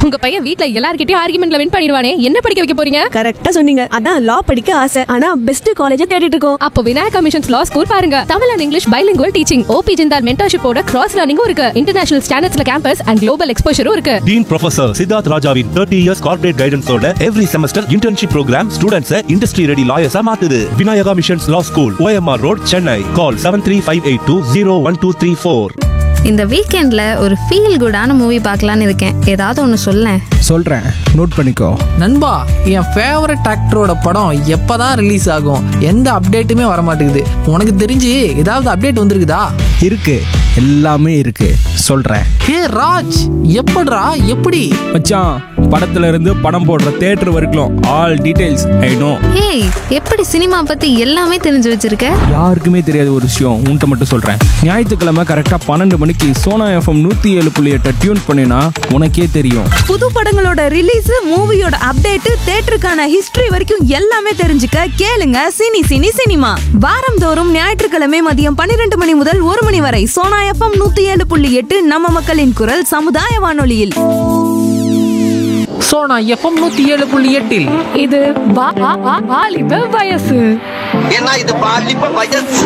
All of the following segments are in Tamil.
உங்க பையன் வீட்ல எல்லார்கிட்டயும் ஆர்குமெண்ட்ல வின் பண்ணிடுவானே என்ன படிக்க வைக்க போறீங்க கரெக்டா சொன்னீங்க அதான் லா படிக்க ஆசை ஆனா பெஸ்ட் காலேஜ தேடிட்டு இருக்கோம் அப்போ விநாயகா மிஷன்ஸ் லா ஸ்கூல் பாருங்க Tamil and English bilingual teaching O P Jindal மென்டர்ஷிப்போட கிராஸ் லேர்னிங்கும் இருக்கு இன்டர்நேஷனல் ஸ்டாண்டர்ட்ஸ்ல கேம்பஸ் அண்ட் குளோபல் எக்ஸ்போஷரும் இருக்கு டீன் ப்ரொஃபசர் சித்தார்த் ராஜாவின் தேர்ட்டி இயர்ஸ் கார்பரேட் கைடன்ஸோட every semester internship programme students industry ready லாயர்ஸா மாத்துது Vinayaka missions law school OMR road Chennai call seven three five eight two zero one two three four இந்த வீக்கெண்ட்ல ஒரு ஃபீல் குடான மூவி பார்க்கலான்னு இருக்கேன் ஏதாவது ஒன்று சொல்லேன் சொல்கிறேன் நோட் பண்ணிக்கோ நண்பா என் ஃபேவரட் ஆக்டரோட படம் எப்பதான் ரிலீஸ் ஆகும் எந்த அப்டேட்டுமே வர மாட்டேங்குது உனக்கு தெரிஞ்சு ஏதாவது அப்டேட் வந்திருக்குதா இருக்கு எல்லாமே இருக்கு சொல்கிறேன் ஹே ராஜ் எப்படிடா எப்படி மச்சான் படத்துல இருந்து படம் போடுற தேட்டர் வரைக்கும் all details I know hey எப்படி சினிமா பத்தி எல்லாமே தெரிஞ்சு வச்சிருக்க யாருக்குமே தெரியாத ஒரு விஷயம் உன்கிட்ட மட்டும் சொல்கிறேன் ஞாயிற்றுக்கிழமை கரெக்டாக பன்னெண்டு மணிக்கு சோனா எஃப்எம் நூற்றி ஏழு புள்ளி எட்டை டியூன் பண்ணினா உனக்கே தெரியும் புது படங்களோட ரிலீஸ் மூவியோட அப்டேட் தேட்டருக்கான ஹிஸ்டரி வரைக்கும் எல்லாமே தெரிஞ்சுக்க கேளுங்க சினி சினி சினிமா வாரந்தோறும் ஞாயிற்றுக்கிழமை மதியம் பன்னிரண்டு மணி முதல் ஒரு மணி வரை சோனா எஃப்எம் நூத்தி ஏழு புள்ளி எட்டு நம்ம மக்களின் குரல் சமுதாய வானொலியில் சோ நான் எஃப்எம் நூத்தி ஏழு புள்ளி எட்டில் இது வா- வா- வா- வாலிப வயசு ஏன்னா இது பாலிப்ப வயசு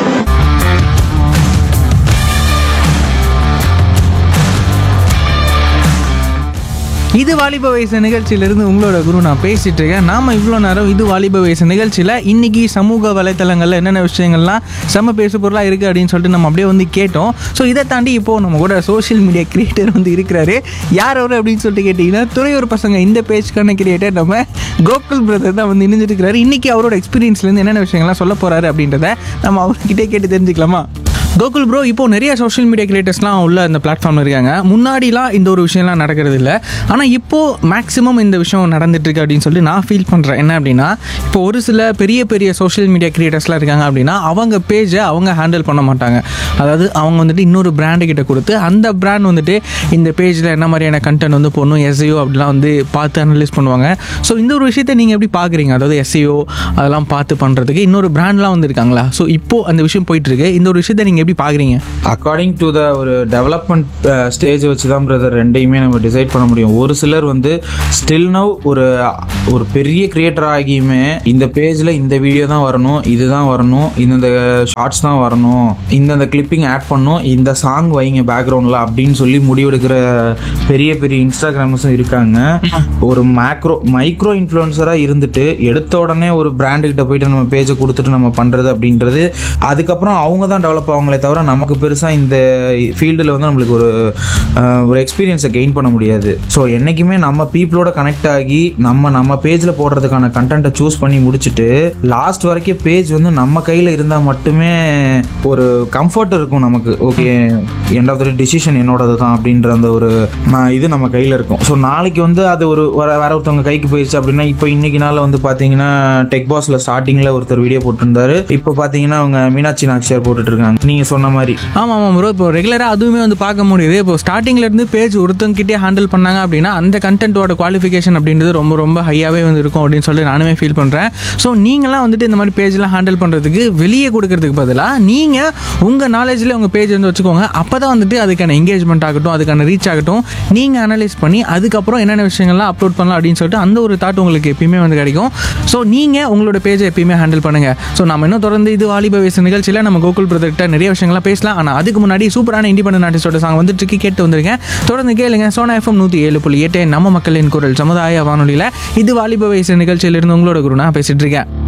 இது வாலிப வயசு நிகழ்ச்சியிலிருந்து உங்களோட குரு நான் பேசிட்டு இருக்கேன் நாம இவ்வளோ நேரம் இது வாலிப வயசு நிகழ்ச்சியில் இன்னைக்கு சமூக வலைத்தளங்களில் என்னென்ன விஷயங்கள்லாம் செம்ம பேசு பொருளாக இருக்குது அப்படின்னு சொல்லிட்டு நம்ம அப்படியே வந்து கேட்டோம் ஸோ இதை தாண்டி இப்போ நம்ம கூட சோஷியல் மீடியா கிரியேட்டர் வந்து இருக்கிறாரு யார் அவர் அப்படின்னு சொல்லிட்டு கேட்டிங்கன்னா துறையூர் பசங்க இந்த பேஜ்க்கான கிரியேட்டர் நம்ம கோகுல் பிரதர் தான் வந்து இணைஞ்சிட்டு இருக்கிறாரு இன்னைக்கு அவரோட எக்ஸ்பீரியன்ஸ்லேருந்து என்னென்ன விஷயங்கள்லாம் சொல்ல போறாரு அப்படின்றத நம்ம அவர்கிட்டே கேட்டு தெரிஞ்சுக்கலாமா கோகுல் ப்ரோ இப்போ நிறைய சோஷியல் மீடியா கிரியேட்டர்ஸ்லாம் உள்ள இந்த பிளாட்ஃபார்மில் இருக்காங்க முன்னாடிலாம் இந்த ஒரு விஷயம்லாம் நடக்கிறது இல்லை ஆனால் இப்போ மேக்ஸிமம் இந்த விஷயம் நடந்துட்டு இருக்கு அப்படின்னு சொல்லி நான் ஃபீல் பண்ணுறேன் என்ன அப்படின்னா இப்போ ஒரு சில பெரிய பெரிய சோஷியல் மீடியா கிரியேட்டர்ஸ்லாம் இருக்காங்க அப்படின்னா அவங்க பேஜை அவங்க ஹேண்டில் பண்ண மாட்டாங்க அதாவது அவங்க வந்துட்டு இன்னொரு பிராண்டு கிட்ட கொடுத்து அந்த பிராண்ட் வந்துட்டு இந்த பேஜில் என்ன மாதிரியான கண்டென்ட் வந்து போடணும் எஸ்ஐஓ அப்படிலாம் வந்து பார்த்து அனலைஸ் பண்ணுவாங்க ஸோ இந்த ஒரு விஷயத்தை நீங்கள் எப்படி பார்க்குறீங்க அதாவது எஸ்ஐஓ அதெல்லாம் பார்த்து பண்ணுறதுக்கு இன்னொரு பிராண்ட்லாம் வந்து இருக்காங்களா ஸோ இப்போ அந்த விஷயம் போயிட்டு இருக்கு இந்த ஒரு விஷயத்தை நீங்கள் எப்படி பார்க்குறீங்க அக்கார்டிங் டு த ஒரு டெவலப்மெண்ட் ஸ்டேஜ் வச்சு தான் பிரதர் ரெண்டையுமே நம்ம டிசைட் பண்ண முடியும் ஒரு சிலர் வந்து ஸ்டில் நவ் ஒரு ஒரு பெரிய கிரியேட்டர் ஆகியுமே இந்த பேஜில் இந்த வீடியோ தான் வரணும் இதுதான் வரணும் இந்தந்த ஷார்ட்ஸ் தான் வரணும் இந்தந்த கிளிப்பிங் ஆட் பண்ணணும் இந்த சாங் வைங்க பேக்ரவுண்டில் அப்படின்னு சொல்லி முடிவெடுக்கிற பெரிய பெரிய இன்ஸ்டாகிராமர்ஸும் இருக்காங்க ஒரு மேக்ரோ மைக்ரோ இன்ஃப்ளூயன்சராக இருந்துட்டு எடுத்த உடனே ஒரு பிராண்டு கிட்ட போயிட்டு நம்ம பேஜை கொடுத்துட்டு நம்ம பண்ணுறது அப்படின்றது அதுக்கப்புறம் அவங்க தான் டெவலப் ஆவாங்களே தவிர நமக்கு பெருசாக இந்த ஃபீல்டில் வந்து நம்மளுக்கு ஒரு அஹ், ஒரு எக்ஸ்பீரியன்ஸை கெயின் பண்ண முடியாது ஸோ என்றைக்குமே நம்ம பீப்புளோட கனெக்ட் ஆகி நம்ம நம்ம பேஜில் போடுறதுக்கான கண்டென்ட்டை சூஸ் பண்ணி முடிச்சுட்டு லாஸ்ட் வரைக்கும் பேஜ் வந்து நம்ம கையில் இருந்தால் மட்டுமே ஒரு கம்ஃபர்ட் இருக்கும் நமக்கு okay end of the decision என்னோடது தான் அப்படின்ற அந்த ஒரு ம- இது நம்ம கையில் இருக்கும் ஸோ நாளைக்கு வந்து அது ஒரு வேற வேற ஒருத்தவங்க கைக்கு போயிடுச்சு அப்படின்னா இப்போ இன்னைக்கு நாள் வந்து பார்த்தீங்கன்னா டெக் பாஸ்ல ஸ்டார்டிங்கில் ஒருத்தர் வீடியோ போட்டிருந்தாரு இப்போ பார்த்தீங்கன்னா அவங்க மீனாட்சி நாச்சியார் போட்டுட்டு இருக்காங்க நீங்கள் சொன்ன மாதிரி ஆமாம் ஆமாம் ப்ரோ இப்போ ரெகுலராக அதுவுமே வந்து பார்க்க முடியுது இப்போ ஸ்டார்டிங்ல இருந்து பேஜ் ஒருத்தங்கிட்டே ஹேண்டில் பண்ணாங்க அப்படின்னா அந்த கண்டென்ட்டோட குவாலிஃபிகேஷன் அப்படின்றது ரொம்ப ரொம்ப ஹையாகவே வந்து இருக்கும் அப்படின்னு சொல்லி நானுமே ஃபீல் பண்ணுறேன் ஸோ நீங்களாம் வந்துட்டு இந்த மாதிரி பேஜ்லாம் ஹேண்டில் பண்ணுறதுக்கு வெளியே கொடுக்கறதுக்கு பதிலாக நீங்கள் உங்கள் நாலேஜில் உங்கள் பேஜ் வந்து வச்சுக்கோங்க அப்போ தான் வந்துட்டு அதுக்கான என்கேஜ்மெண்ட் ஆகட்டும் அதுக்கான ரீச் ஆகட்டும் நீங்கள் அனலைஸ் பண்ணி அதுக்கப்புறம் என்னென்ன விஷயங்கள்லாம் அப்லோட் பண்ணலாம் அப்படின்னு சொல்லிட்டு அந்த ஒரு தாட் உங்களுக்கு எப்பயுமே வந்து கிடைக்கும் ஸோ நீங்கள் உங்களோட பேஜை எப்பயுமே ஹேண்டில் பண்ணுங்கள் ஸோ நம்ம இன்னும் தொடர்ந்து இது வாலிப வயசு நிகழ்ச்சியில் நம்ம கோகுல் பிரதர்கிட்ட நிறைய விஷயங்கள்லாம் பேசலாம் ஆனால் அதுக்கு முன்னாடி சூப்பரான இண்டிபெண்டன்ட் ஆர்டிஸ்டோட சாங் வந்துட்டு இருக்கு, கேட்டு வந்திருக்கேன் தொடர்ந்து கேளுங்க சோனா எஃப்எம் நூற்றி ஏழு புள்ளி எட்டு நம்ம மக்களின் குரல் சமுதாய வானொலியில் இது வாலிப வயசு நிகழ்ச்சியிலிருந்து உங்களோட குரு நான் பேசிட்டு இருக்கேன்